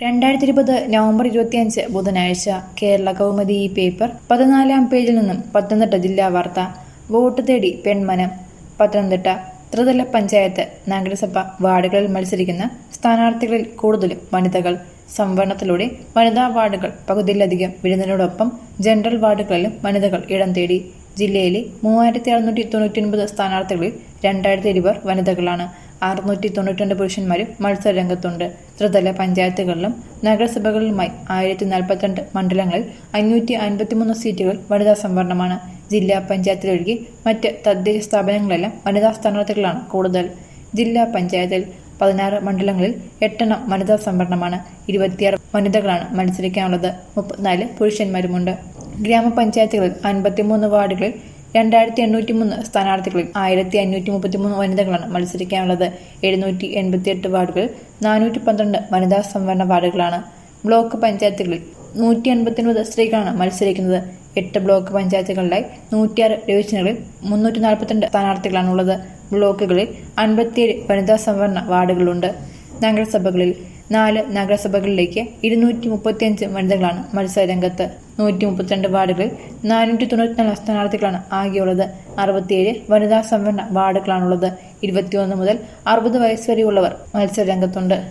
രണ്ടായിരത്തി ഇരുപത് നവംബർ ഇരുപത്തിയഞ്ച് ബുധനാഴ്ച കേരള കൗമുദി ഈ പേപ്പർ പതിനാലാം പേജിൽ നിന്നും പത്തനംതിട്ട ജില്ലാ വാർത്ത വോട്ട് തേടി പെൺമനം പത്തനംതിട്ട ത്രിതല പഞ്ചായത്ത് നഗരസഭ വാർഡുകളിൽ മത്സരിക്കുന്ന സ്ഥാനാർത്ഥികളിൽ കൂടുതലും വനിതകൾ സംവരണത്തിലൂടെ വനിതാ വാർഡുകൾ പകുതിയിലധികം വരുന്നതിനോടൊപ്പം ജനറൽ വാർഡുകളിലും വനിതകൾ ഇടം തേടി ജില്ലയിലെ മൂവായിരത്തി അറുന്നൂറ്റി തൊണ്ണൂറ്റി ഒൻപത് സ്ഥാനാർത്ഥികളിൽ രണ്ടായിരത്തി ഇരുപർ വനിതകളാണ് അറുന്നൂറ്റി തൊണ്ണൂറ്റിരണ്ട് പുരുഷന്മാരും മത്സരരംഗത്തുണ്ട് ത്രിതല പഞ്ചായത്തുകളിലും നഗരസഭകളിലുമായി ആയിരത്തി നാൽപ്പത്തിരണ്ട് മണ്ഡലങ്ങളിൽ അഞ്ഞൂറ്റി അൻപത്തിമൂന്ന് സീറ്റുകൾ വനിതാ സംവരണമാണ് ജില്ലാ പഞ്ചായത്തിലൊഴികെ മറ്റ് തദ്ദേശ സ്ഥാപനങ്ങളെല്ലാം വനിതാ സ്ഥാനാർത്ഥികളാണ് കൂടുതൽ ജില്ലാ പഞ്ചായത്തിൽ പതിനാറ് മണ്ഡലങ്ങളിൽ എട്ടെണ്ണം വനിതാ സംവരണമാണ് ഇരുപത്തിയാറ് വനിതകളാണ് മത്സരിക്കാനുള്ളത് മുപ്പത്തിനാല് പുരുഷന്മാരുമുണ്ട് ഗ്രാമപഞ്ചായത്തുകളിൽ അൻപത്തിമൂന്ന് വാർഡുകളിൽ രണ്ടായിരത്തി എണ്ണൂറ്റി മൂന്ന് സ്ഥാനാർത്ഥികളിൽ ആയിരത്തി അഞ്ഞൂറ്റി മുപ്പത്തിമൂന്ന് വനിതകളാണ് മത്സരിക്കാനുള്ളത് എഴുന്നൂറ്റി എൺപത്തിയെട്ട് വാർഡുകളിൽ നാനൂറ്റി പന്ത്രണ്ട് വനിതാ സംവരണ വാർഡുകളാണ് ബ്ലോക്ക് പഞ്ചായത്തുകളിൽ നൂറ്റി അൻപത്തിയൊൻപത് സ്ത്രീകളാണ് മത്സരിക്കുന്നത് എട്ട് ബ്ലോക്ക് പഞ്ചായത്തുകളിലായി നൂറ്റിയാറ് ഡിവിഷനുകളിൽ മുന്നൂറ്റി നാൽപ്പത്തിരണ്ട് സ്ഥാനാർത്ഥികളാണുള്ളത് ബ്ലോക്കുകളിൽ അൻപത്തിയേഴ് വനിതാ സംവരണ വാർഡുകളുണ്ട് നഗരസഭകളിൽ നാല് നഗരസഭകളിലേക്ക് ഇരുന്നൂറ്റി മുപ്പത്തിയഞ്ച് വനിതകളാണ് മത്സരരംഗത്ത് നൂറ്റി മുപ്പത്തിരണ്ട് വാർഡുകളിൽ നാനൂറ്റി തൊണ്ണൂറ്റിനാല് സ്ഥാനാർത്ഥികളാണ് ആകെയുള്ളത് അറുപത്തിയേഴ് വനിതാ സംവരണ വാർഡുകളാണുള്ളത് ഇരുപത്തിയൊന്ന് മുതൽ അറുപത് വയസ്സ് വരെയുള്ളവർ മത്സരരംഗത്തുണ്ട്